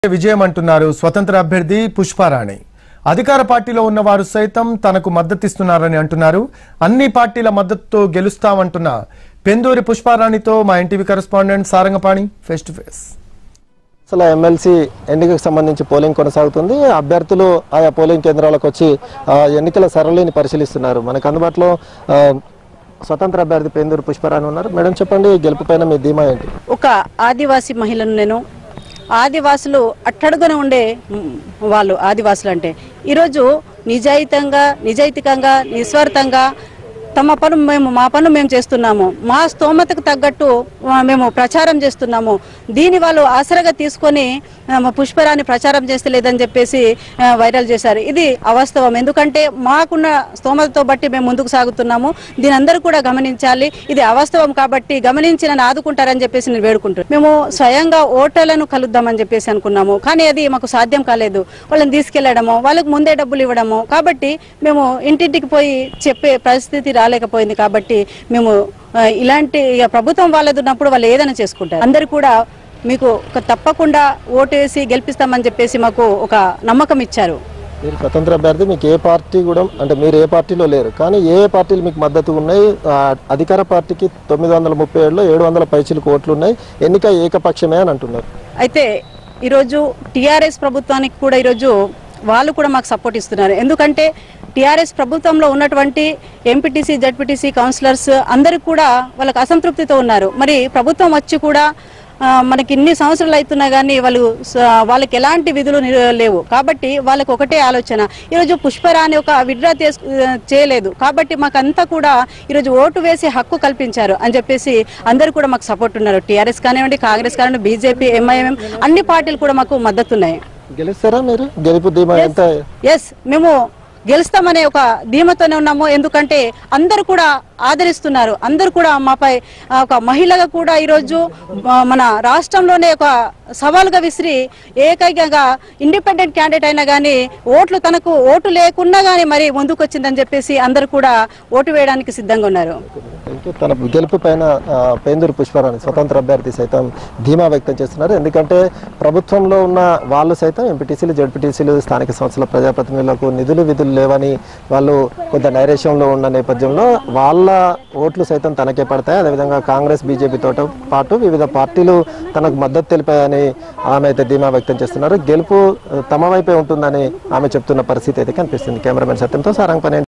విజయం అంటున్నారు స్వతంత్ర అభ్యర్థి పుష్పారాణి అధికార పార్టీలో ఉన్న వారు సైతం తనకు మద్దతిస్తున్నారని అంటున్నారు అన్ని పార్టీల మద్దతుతో గెలుస్తామంటున్న పెందూరి పుష్పారాణితో మా NTV correspondent Sarangapani face to face అసలు ఎమ్మెల్సీ ఎన్నికకు సంబంధించి పోలింగ్ కొనసాగుతుంది అభ్యర్థులు ఆయా పోలింగ్ కేంద్రాలకు వచ్చి ఆ, ఎన్నికల సరళిని పరిశీలిస్తున్నారు మనకు అందుబాటులో ఆ, స్వతంత్ర అభ్యర్థి పేందూరు పుష్పరాణి ఉన్నారు మేడం చెప్పండి గెలుపు పైన మీ ధీమా ఏంటి ఒక ఆదివాసీ మహిళను నేను ఆదివాసులు అట్టడుగున ఉండే మ్, వాళ్ళు ఆదివాసులు అంటే ఈరోజు నిజాయితంగా నిజాయితీకంగా నిస్వార్థంగా తమ పను మేము మా పను మేము చేస్తున్నాము మా స్తోమతకు తగ్గట్టు ఆ, మేము ప్రచారం చేస్తున్నాము దీని వాళ్ళు ఆసరగా తీసుకొని ఆ, మా పుష్పరాన్ని ప్రచారం చేస్తే లేదని చెప్పేసి ఆ, వైరల్ చేశారు ఇది అవాస్తవం ఎందుకంటే మాకున్న స్తోమతతో బట్టి మేము ముందుకు సాగుతున్నాము దీని అందరూ కూడా గమనించాలి ఇది అవాస్తవం కాబట్టి గమనించి నన్ను ఆదుకుంటారని చెప్పేసి నేను వేడుకుంటున్నాను మేము స్వయంగా ఓటర్లను కలుద్దామని చెప్పేసి అనుకున్నాము కానీ అది మాకు సాధ్యం కాలేదు వాళ్ళని తీసుకెళ్లడము వాళ్ళకి ముందే డబ్బులు ఇవ్వడము కాబట్టి మేము ఇంటింటికి పోయి చెప్పే పరిస్థితి రాలేకపోయింది కాబట్టి మేము ఆ, ఇలాంటి ఇక ప్రభుత్వం వాళ్ళది ఉన్నప్పుడు వాళ్ళు ఏదైనా చేసుకుంటారు అందరు కూడా మీకు ఒక తప్పకుండా ఓటేసి గెలిపిస్తామని చెప్పేసి మాకు ఒక నమ్మకం ఇచ్చారు మీరు స్వతంత్ర అభ్యర్థి మీకు ఏ పార్టీ కూడా అంటే మీరు ఏ పార్టీలో లేరు కానీ ఏ ఏ పార్టీలు మీకు మద్దతు ఉన్నాయి ఆ, అధికార పార్టీకి తొమ్మిది వందల ముప్పై ఏడులో ఏడు వందల పైచీలకు ఓట్లు ఉన్నాయి ఎన్నిక ఏకపక్షమే అని అంటున్నారు అయితే ఈరోజు టీఆర్ఎస్ ప్రభుత్వానికి కూడా ఈరోజు వాళ్ళు కూడా మాకు సపోర్ట్ ఇస్తున్నారు ఎందుకంటే టీఆర్ఎస్ ప్రభుత్వంలో ఉన్నటువంటి ఎంపీటీసీ జడ్పీటీసీ కౌన్సిలర్స్ అందరూ కూడా వాళ్ళకి అసంతృప్తితో ఉన్నారు మరి ప్రభుత్వం వచ్చి కూడా ఆ, మనకి ఇన్ని సంవత్సరాలు అవుతున్నా కానీ వాళ్ళు స- వాళ్ళకి ఎలాంటి విధులు నిర్- లేవు కాబట్టి వాళ్ళకి ఒకటే ఆలోచన ఈరోజు పుష్పరాని ఒక విడ్రా చేసు చేయలేదు కాబట్టి మాకంతా కూడా ఈరోజు ఓటు వేసి హక్కు కల్పించారు అని చెప్పేసి అందరూ కూడా మాకు సపోర్ట్ ఉన్నారు టీఆర్ఎస్ కానివ్వండి కాంగ్రెస్ కానివ్వండి బీజేపీ ఎంఐఎం అన్ని పార్టీలు కూడా మాకు మద్దతు ఉన్నాయి గెలుస్తారా మీరు గెలుపు ధీమా ఎంత ఎస్ మేము గెలుస్తామనే ఒక ధీమతోనే ఉన్నాము ఎందుకంటే అందరూ కూడా ఆదరిస్తున్నారు అందరూ కూడా మాపై ఆ, ఒక మహిళగా కూడా ఈరోజు ఆ, మన రాష్ట్రంలోనే ఒక సవాలుగా విసిరి ఏకైకంగా ఇండిపెండెంట్ క్యాండిడేట్ అయినా కానీ ఓట్లు తనకు ఓటు లేకున్నా కానీ మరి ముందుకు వచ్చిందని చెప్పేసి అందరూ కూడా ఓటు వేయడానికి సిద్ధంగా ఉన్నారు థ్యాంక్ యూ. తన గెలుపు పైన ఆ, పేందూరు పుష్పారాణి స్వతంత్ర అభ్యర్థి సైతం ధీమా వ్యక్తం చేస్తున్నారు ఎందుకంటే ప్రభుత్వంలో ఉన్న వాళ్ళు సైతం ఎంపీటీసీలు జడ్పీటీసీలు స్థానిక సంస్థల ప్రజాప్రతినిధులకు నిధులు విధులు లేవని వాళ్ళు కొంత నైరేష్యంలో ఉన్న నేపథ్యంలో వాళ్ళ ఓట్లు సైతం తనకే పడతాయి అదేవిధంగా కాంగ్రెస్ బీజేపీతో పాటు వివిధ పార్టీలు తనకు మద్దతు తెలిపాయని ఆమె అయితే ధీమా వ్యక్తం చేస్తున్నారు గెలుపు ఆ, తమ వైపే ఉంటుందని ఆమె చెప్తున్న పరిస్థితి అయితే కనిపిస్తుంది కెమెరామెన్ సత్యంతో సారంగపని